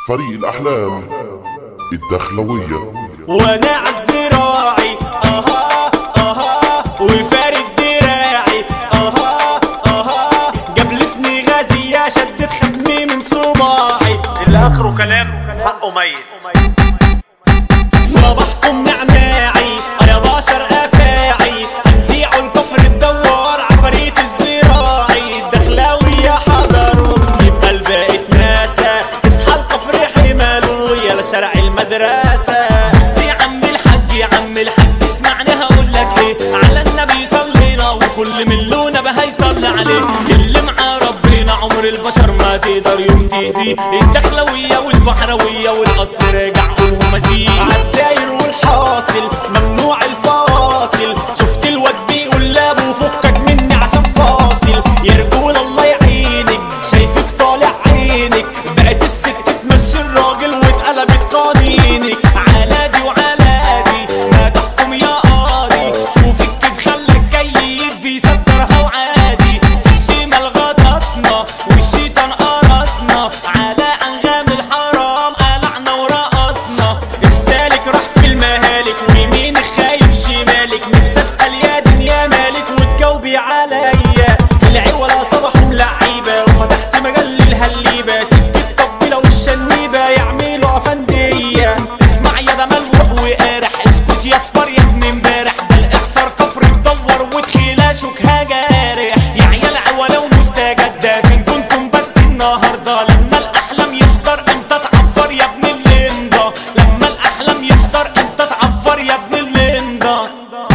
فريق الأحلام الدخلوية وانا عالزراعي اها اها وفارد دراعي اها اها جابلتني غازية شدت ختمي من صباعي اللي اخره كلام حقه ميت صباحكم نعناعي يا بشر افاعي هنزيعوا الكفر الدوار عفاريت الزراعي الدخلاوية حضروا يبقى الباقي اتناسى اصحى الكفر حماله يلا شارع المدرسة بص يا عم الحاج يا عم الحاج اسمعني هقول لك ايه على النبي صلينا وكل من لونه بقى هيصلي عليه اللي معاه ربنا عمر البشر ما تقدر يوم تأذيه الدخلوية والبحروية والاصل راجع قولهم مزيد عالداير والحاصل ممنوع الفواصل شفت الواد بيقول لابو فكك مني عشان فاصل يا رجول الله يعينك شايفك طالع عينك بقت الست تمشي الراجل واتقلبت قانينك على دي وعلى دي ما تحكم يا قاضي شوفك كيف خلك جيد بيصدرها وعادي في الشمال غطسنا والشيطان قرصنا على انغام الحرام قلعنا ورقصنا السالك راح في المهالك ويمينك خايف شمالك نفسي اسال يا دنيا مالك وتجاوبي عليا العوله صباحهم لعيبه وفتحت مجال للهليبه سبت الطبيله والشنيبه يعملوا افنديه اسمع يا ده ملوح وقارح اسكت يا صفر يا ابن امبارح ده الاحصار كفر تدور وتخيلاشك هجارح يا عيال عوله ومستجده فين كنتم بس النهارده لما الاحلام يحضر انت تعفر يا ابن الليندا لما الاحلام يحضر انت تعفر يا ابن الليندا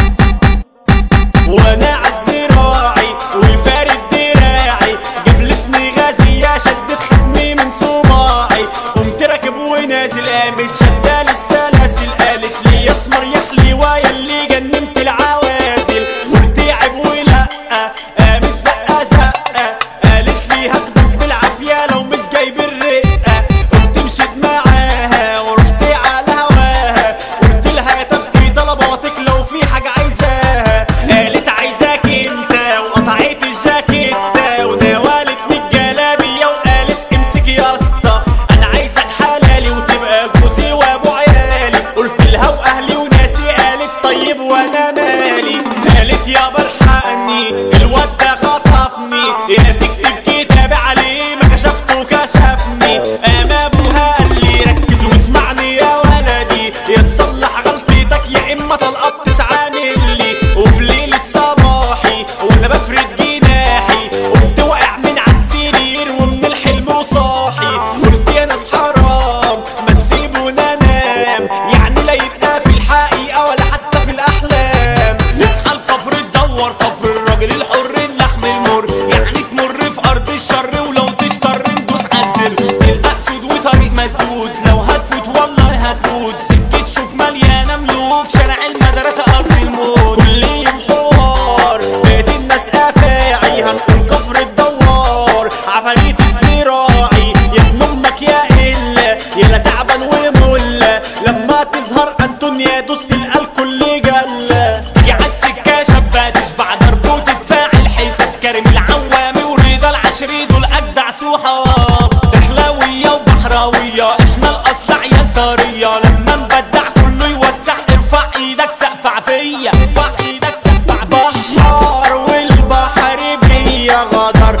وانا عالزراعي وفارد دراعي جبلتني غازية شدت ختمي من صباعي قمت راكب ونازل قامت شدال السلاسل قالت لي يا اسمر يا حليوة اللي جننت العوازل قلت عيب ولا قامت زقة زقة قالت لي هاخدك بالعافية لو مش جايب الرقة قمت مشيت معاها ورحت على هواها قلت لها طب ايه طلباتك لو في حاجة عايزاها قالت عايزاك انت وقطعت الجاكيتة وناولتني الجلابية وقالت امسك يا اسطى انا عايزك حلالي وتبقى جوزي وابو عيالي قلت لها واهلي وناسي قالت طيب وانا مالي قالت يا برحقني الواد ده خطفني يا تكتب كتاب عليه ما كشفته كشفني قام ابوها قال لي ركز واسمعني يا ولدي يا تصلح غلطتك يا اما طلقات تسعة ملي وفي ليلة صباحي وانا بفرد جناحي قمت واقع من عالسرير ومن الحلم وصاحي قلت يا ناس حرام ما تسيبونا نام يعني لا يبقى في الحقيقة ولا حتى في الأحلام اصحى الكفر تدور كفر الراجل الحر اللحم المر يعني تمر في ارض الشر ولو تشتر ندوس عالزر تلقى اسود وطريق مسدود لو هتفوت والله هتموت سكة شوك مليانة ملوك شارع المدرسة ارض الموت كل يوم حوار بقيت الناس افاعي هنقول كفر الدوار عفاريت الزراعي يا ابن امك يا الا يلا تعبان وملا لما تظهر انطونيا دوس تلقى الكل جله تيجي عالسكة شابة تشبع ضرب وتتفاعل حساب كريم العوامي ورضا العشري دول اجدع صحاب دخلاوية وبحراوية احنا الاصل عيال طرية لما نبدع كله يوسع ارفع ايدك سقف فيا ارفع ايدك سقف فيا بحار والبحر بيا غدر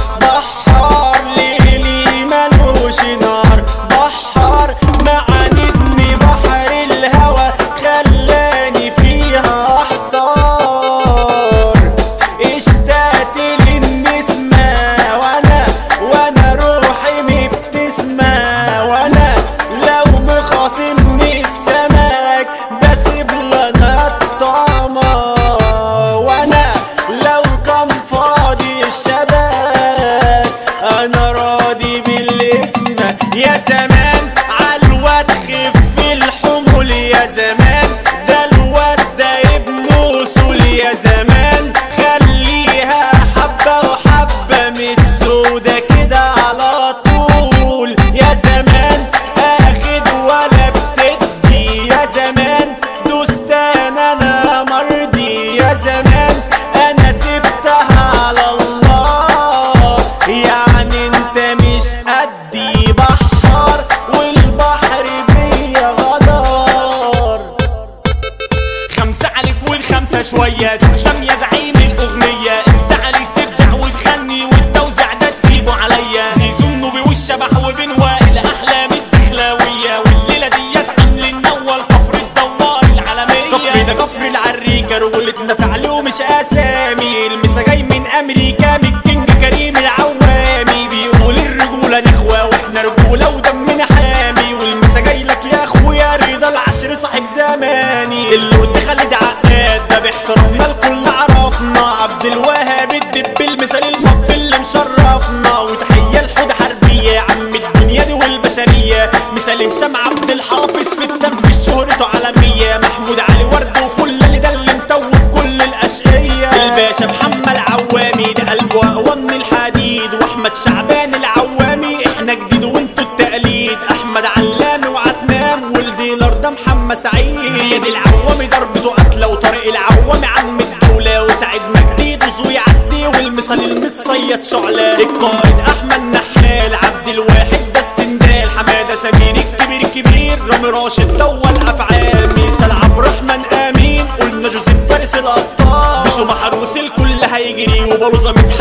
بحار ليلي ملوش نار بحار معاندني بحر الهوى خلاني فيها احتار اشتقت للنسمة وانا وانا روحي مبتسمة وانا لو مخاصمني السمك بسيب لنا الطعمة وانا لو كان فاضي الشباب انا راضي بالاسم يا زمان عالواد خف الحمول يا زمان ده الواد ده ابن اصول يا زمان خليها حبة وحبة مش سودة كده على طول يا زمان اخد ولا بتدي يا زمان دوستان انا مرضي يا زمان انا سبتها على الله يعني انت مش قدي بحار شوية تسلم يا زعيم الأغنية انت عليك تبدع وتغني والتوزيع ده تسيبه عليا زيزو النوبي والشبح وبن وائل أحلام الدخلاوية والليلة ديت عاملين أول كفر الدوار العالمية كفر ده كفر العريكة رجولتنا فعل ومش اسامي المسا جاي من امريكا من الكينج كريم العوامي بيقول الرجولة نخوة واحنا رجولة ودمنا حامي والمسا جاي لك يا اخويا رضا العشر صاحب زماني اللي خالد عقاد ده باحترامنا الكل عرفنا عبد الوهاب الدب المثال الحب اللي مشرفنا وتحية الحوض حربية يا عم الدنيا دي والبشرية مثال هشام عبد الحافظ في التنفيذ شهرته عالمية محمود علي ورد وفل اللي ده اللي متوب كل الاشقية الباشا محمد عوامي ده قلبه اقوى من الحديد واحمد شعبان العوامي احنا جديد وانتوا التقليد احمد علامي وعتنام والديلر ده محمد سعيد زياد العوامي ضربته قتله وطارق العوامي عم الدولة وسعيد مجديد وزوي عدي والمثال المتصيد شعلة القائد احمد نحال عبد الواحد ده السندال حماده سمير الكبير كبير رامي راشد دول افعال ميسال عبد الرحمن امين قلنا جوزيف فارس الابطال مشوا محروس الكل هيجري وبلوزه متحمل